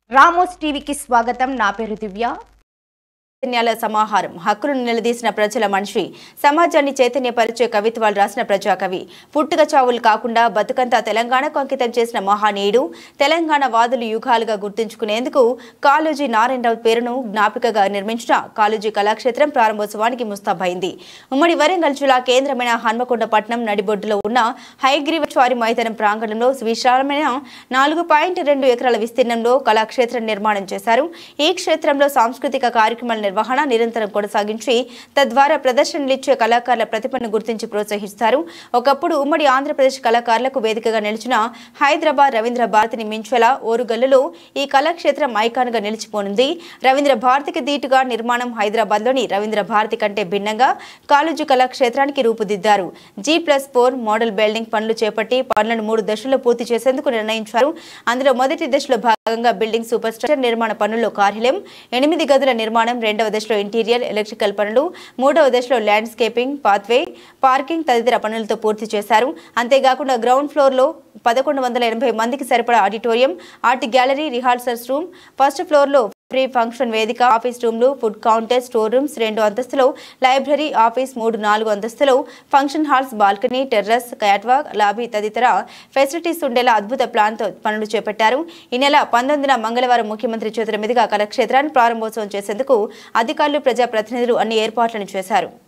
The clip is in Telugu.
రామోస్ టీవీకి స్వాగతం నా పేరు దివ్య చైతన్యాల సమాహారం హక్కులను నిలదీసిన ప్రజల మనిషి సమాజాన్ని చైతన్యపరిచే కవిత్వాలు రాసిన ప్రజాకవి పుట్టుక చావులు కాకుండా బతుకంతా తెలంగాణకు అంకితం చేసిన మహానీయుడు తెలంగాణ వాదులు యుగాలుగా గుర్తుంచుకునేందుకు కాళోజీ నారాయణరావు పేరును జ్ఞాపికగా నిర్మించిన కాళోజీ కళాక్షేత్రం ప్రారంభోత్సవానికి ముస్తాబైంది ఉమ్మడి వరంగల్ జిల్లా కేంద్రమైన హన్మకొండ పట్టణం నడిబొడ్డులో ఉన్న హైగ్రీవచారి మైదానం ప్రాంగణంలో విశాలమైన నాలుగు పాయింట్ రెండు ఎకరాల విస్తీర్ణంలో కళాక్షేత్రం నిర్మాణం చేశారు ఈ క్షేత్రంలో సాంస్కృతిక కార్యక్రమాల నిర్వహణ నిరంతరం కొనసాగించి తద్వారా ప్రదర్శనలిచ్చే కళాకారుల ప్రతిభను గుర్తించి ప్రోత్సహిస్తారు ఒకప్పుడు ఉమ్మడి ఆంధ్రప్రదేశ్ కళాకారులకు వేదికగా నిలిచిన హైదరాబాద్ రవీంద్ర భారతిని మించెల ఓరుగల్లులో ఈ కళాక్షేత్రం ఐకాన్ గా నిలిచిపోనుంది రవీంద్ర భారతికి దీటుగా నిర్మాణం హైదరాబాద్లోని రవీంద్ర భారతి కంటే భిన్నంగా కాళోజీ కళాక్షేత్రానికి రూపుదిద్దారు G plus four model building పనులు చేపట్టి పనులను మూడు దశల్లో పూర్తి చేసేందుకు నిర్ణయించారు అందులో మొదటి దశలో భాగంగా బిల్డింగ్ సూపర్ స్ట్రక్చర్ నిర్మాణ పనుల్లో కార్యాలయం ఎనిమిది గదుల నిర్మాణం రెండవ దశలో ఇంటీరియర్ ఎలక్ట్రికల్ పనులు మూడవ దశలో ల్యాండ్స్కేపింగ్ పాత్వే పార్కింగ్ తదితర పనులతో పూర్తి చేశారు అంతేకాకుండా గ్రౌండ్ ఫ్లోర్లో పదకొండు వందల ఎనభై మందికి సరిపడా auditorium art gallery rehearsals room first ఫ్లోర్లో ప్రీ ఫంక్షన్ వేదిక ఆఫీస్ రూమ్లు ఫుడ్ కౌంటర్ స్టోర్ రూమ్స్ రెండు అంతస్తులో లైబ్రరీ ఆఫీస్ మూడు నాలుగు అంతస్తులో function halls balcony terrace catwalk lobby తదితర ఫెసిలిటీస్ ఉండేలా అద్భుత ప్లాన్తో పనులు చేపట్టారు ఈ నెల పంతొమ్మిదిన మంగళవారం ముఖ్యమంత్రి చేతుల మీదుగా కళాక్షేత్రాన్ని ప్రారంభోత్సవం చేసేందుకు అధికారులు ప్రజాప్రతినిధులు అన్ని ఏర్పాట్లను చేశారు